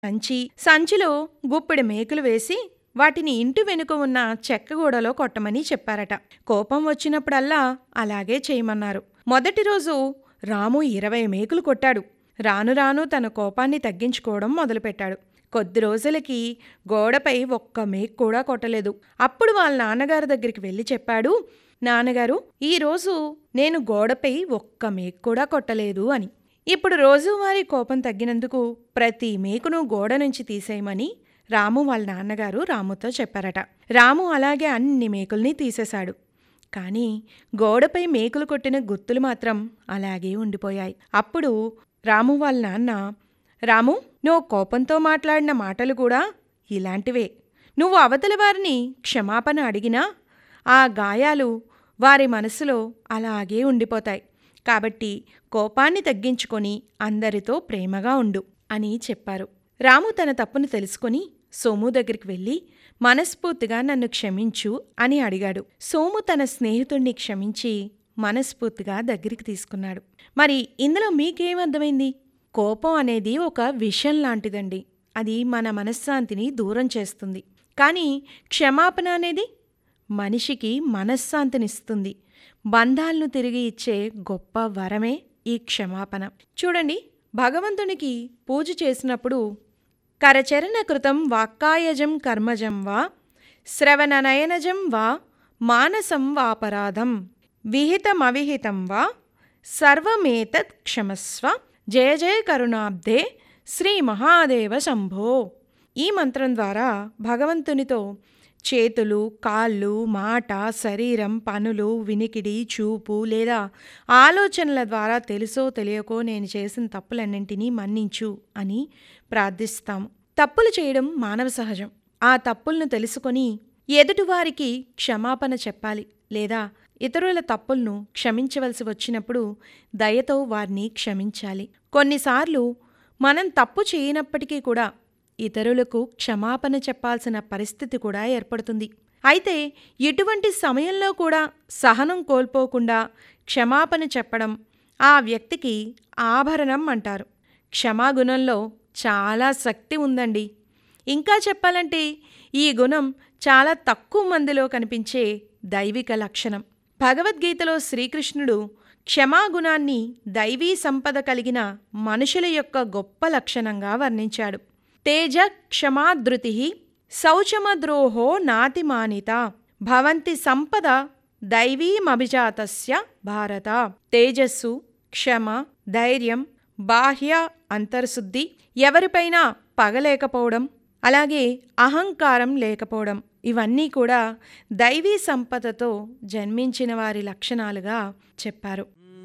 సంచి సంచిలో గుప్పెడు మేకులు వేసి వాటిని ఇంటి వెనుక ఉన్న చెక్కగూడలో కొట్టమని చెప్పారట కోపం వచ్చినప్పుడల్లా అలాగే చేయమన్నారు మొదటి రోజు రాము ఇరవై మేకులు కొట్టాడు రాను రాను తన కోపాన్ని తగ్గించుకోవడం మొదలుపెట్టాడు కొద్ది రోజులకి గోడపై ఒక్క మేక్ కూడా కొట్టలేదు అప్పుడు వాళ్ళ నాన్నగారి దగ్గరికి వెళ్ళి చెప్పాడు నాన్నగారు ఈరోజు నేను గోడపై ఒక్క మేక్ కూడా కొట్టలేదు అని ఇప్పుడు రోజువారీ కోపం తగ్గినందుకు ప్రతి మేకును గోడ నుంచి తీసేయమని రాము వాళ్ళ నాన్నగారు రాముతో చెప్పారట రాము అలాగే అన్ని మేకుల్ని తీసేశాడు కానీ గోడపై మేకులు కొట్టిన గుర్తులు మాత్రం అలాగే ఉండిపోయాయి అప్పుడు రాము వాళ్ళ నాన్న రాము నువ్వు కోపంతో మాట్లాడిన మాటలు కూడా ఇలాంటివే నువ్వు అవతల వారిని క్షమాపణ అడిగినా ఆ గాయాలు వారి మనసులో అలాగే ఉండిపోతాయి కాబట్టి కోపాన్ని తగ్గించుకొని అందరితో ప్రేమగా ఉండు అని చెప్పారు రాము తన తప్పును తెలుసుకొని సోము దగ్గరికి వెళ్ళి మనస్ఫూర్తిగా నన్ను క్షమించు అని అడిగాడు సోము తన స్నేహితుణ్ణి క్షమించి మనస్ఫూర్తిగా దగ్గరికి తీసుకున్నాడు మరి ఇందులో మీకేమర్థమైంది కోపం అనేది ఒక విషం లాంటిదండి అది మన మనశ్శాంతిని దూరం చేస్తుంది కానీ క్షమాపణ అనేది మనిషికి మనశ్శాంతినిస్తుంది బంధాలను తిరిగి ఇచ్చే గొప్ప వరమే ఈ క్షమాపణ చూడండి భగవంతునికి పూజ చేసినప్పుడు కరచరణ కృతం వాక్కాయజం కర్మజం వా శ్రవణనయనజం వా మానసం వాపరాధం విహితమవిహితం వా సర్వమేతత్ క్షమస్వ జయ జయ కరుణాబ్దే శ్రీ మహాదేవ శంభో ఈ మంత్రం ద్వారా భగవంతునితో చేతులు కాళ్ళు మాట శరీరం పనులు వినికిడి చూపు లేదా ఆలోచనల ద్వారా తెలుసో తెలియకో నేను చేసిన తప్పులన్నింటినీ మన్నించు అని ప్రార్థిస్తాము తప్పులు చేయడం మానవ సహజం ఆ తప్పులను తెలుసుకొని ఎదుటివారికి క్షమాపణ చెప్పాలి లేదా ఇతరుల తప్పులను క్షమించవలసి వచ్చినప్పుడు దయతో వారిని క్షమించాలి కొన్నిసార్లు మనం తప్పు చేయనప్పటికీ కూడా ఇతరులకు క్షమాపణ చెప్పాల్సిన పరిస్థితి కూడా ఏర్పడుతుంది అయితే ఇటువంటి సమయంలో కూడా సహనం కోల్పోకుండా క్షమాపణ చెప్పడం ఆ వ్యక్తికి ఆభరణం అంటారు క్షమాగుణంలో చాలా శక్తి ఉందండి ఇంకా చెప్పాలంటే ఈ గుణం చాలా తక్కువ మందిలో కనిపించే దైవిక లక్షణం భగవద్గీతలో శ్రీకృష్ణుడు క్షమాగుణాన్ని దైవీ సంపద కలిగిన మనుషుల యొక్క గొప్ప లక్షణంగా వర్ణించాడు తేజ క్షమాధృతి శౌచమద్రోహో నాతిమానిత భవంతి సంపద దైవీమభిజాతస్య భారత తేజస్సు క్షమ ధైర్యం బాహ్య అంతర్శుద్ధి ఎవరిపైనా పగలేకపోవడం అలాగే అహంకారం లేకపోవడం ఇవన్నీ కూడా దైవీ సంపదతో జన్మించిన వారి లక్షణాలుగా చెప్పారు